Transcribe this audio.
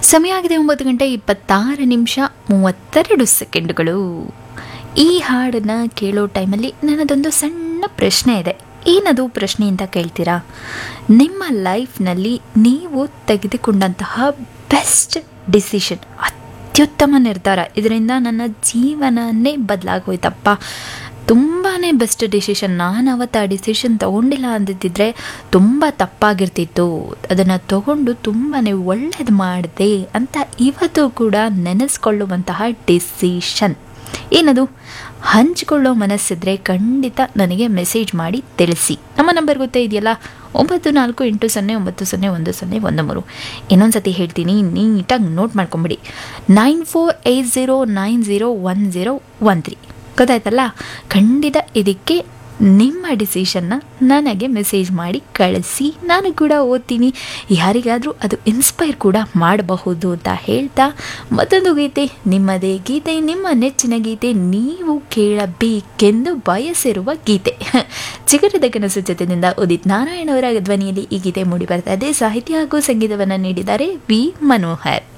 ಸಮಯ ಆಗಿದೆ ಒಂಬತ್ತು ಗಂಟೆ ಇಪ್ಪತ್ತಾರು ನಿಮಿಷ ಮೂವತ್ತೆರಡು ಸೆಕೆಂಡುಗಳು ಈ ಹಾಡನ್ನು ಕೇಳೋ ಟೈಮಲ್ಲಿ ನನ್ನದೊಂದು ಸಣ್ಣ ಪ್ರಶ್ನೆ ಇದೆ ಏನದು ಪ್ರಶ್ನೆ ಅಂತ ಕೇಳ್ತೀರಾ ನಿಮ್ಮ ಲೈಫ್ನಲ್ಲಿ ನೀವು ತೆಗೆದುಕೊಂಡಂತಹ ಬೆಸ್ಟ್ ಡಿಸಿಷನ್ ಅತ್ಯುತ್ತಮ ನಿರ್ಧಾರ ಇದರಿಂದ ನನ್ನ ಜೀವನನೇ ಬದಲಾಗೋಯ್ತಪ್ಪ ತುಂಬಾ ಬೆಸ್ಟ್ ಡಿಸಿಷನ್ ನಾನು ಅವತ್ತು ಆ ಡಿಸಿಷನ್ ತೊಗೊಂಡಿಲ್ಲ ಅಂದಿದ್ದರೆ ತುಂಬ ತಪ್ಪಾಗಿರ್ತಿತ್ತು ಅದನ್ನು ತಗೊಂಡು ತುಂಬಾ ಒಳ್ಳೇದು ಮಾಡಿದೆ ಅಂತ ಇವತ್ತು ಕೂಡ ನೆನೆಸ್ಕೊಳ್ಳುವಂತಹ ಡಿಸಿಷನ್ ಏನದು ಹಂಚಿಕೊಳ್ಳೋ ಮನಸ್ಸಿದ್ರೆ ಖಂಡಿತ ನನಗೆ ಮೆಸೇಜ್ ಮಾಡಿ ತಿಳಿಸಿ ನಮ್ಮ ನಂಬರ್ ಗೊತ್ತೇ ಇದೆಯಲ್ಲ ಒಂಬತ್ತು ನಾಲ್ಕು ಎಂಟು ಸೊನ್ನೆ ಒಂಬತ್ತು ಸೊನ್ನೆ ಒಂದು ಸೊನ್ನೆ ಒಂದು ಮೂರು ಇನ್ನೊಂದು ಸತಿ ಹೇಳ್ತೀನಿ ನೀಟಾಗಿ ನೋಟ್ ಮಾಡ್ಕೊಂಬಿಡಿ nine four eight zero nine zero one zero one three ಗೊತ್ತಾಯ್ತಲ್ಲ ಖಂಡಿತ ಇದಕ್ಕೆ ನಿಮ್ಮ ಡಿಸಿಷನ್ನ ನನಗೆ ಮೆಸೇಜ್ ಮಾಡಿ ಕಳಿಸಿ ನಾನು ಕೂಡ ಓದ್ತೀನಿ ಯಾರಿಗಾದರೂ ಅದು ಇನ್ಸ್ಪೈರ್ ಕೂಡ ಮಾಡಬಹುದು ಅಂತ ಹೇಳ್ತಾ ಮತ್ತೊಂದು ಗೀತೆ ನಿಮ್ಮದೇ ಗೀತೆ ನಿಮ್ಮ ನೆಚ್ಚಿನ ಗೀತೆ ನೀವು ಕೇಳಬೇಕೆಂದು ಬಯಸಿರುವ ಗೀತೆ ಚಿಗುರದ ಕನಸು ಜೊತೆಯಿಂದ ಉದಿತ್ ನಾರಾಯಣ ಅವರ ಧ್ವನಿಯಲ್ಲಿ ಈ ಗೀತೆ ಮೂಡಿ ಬರ್ತಾ ಇದೆ ಸಾಹಿತ್ಯ ಹಾಗೂ ಸಂಗೀತವನ್ನು ನೀಡಿದ್ದಾರೆ ವಿ ಮನೋಹರ್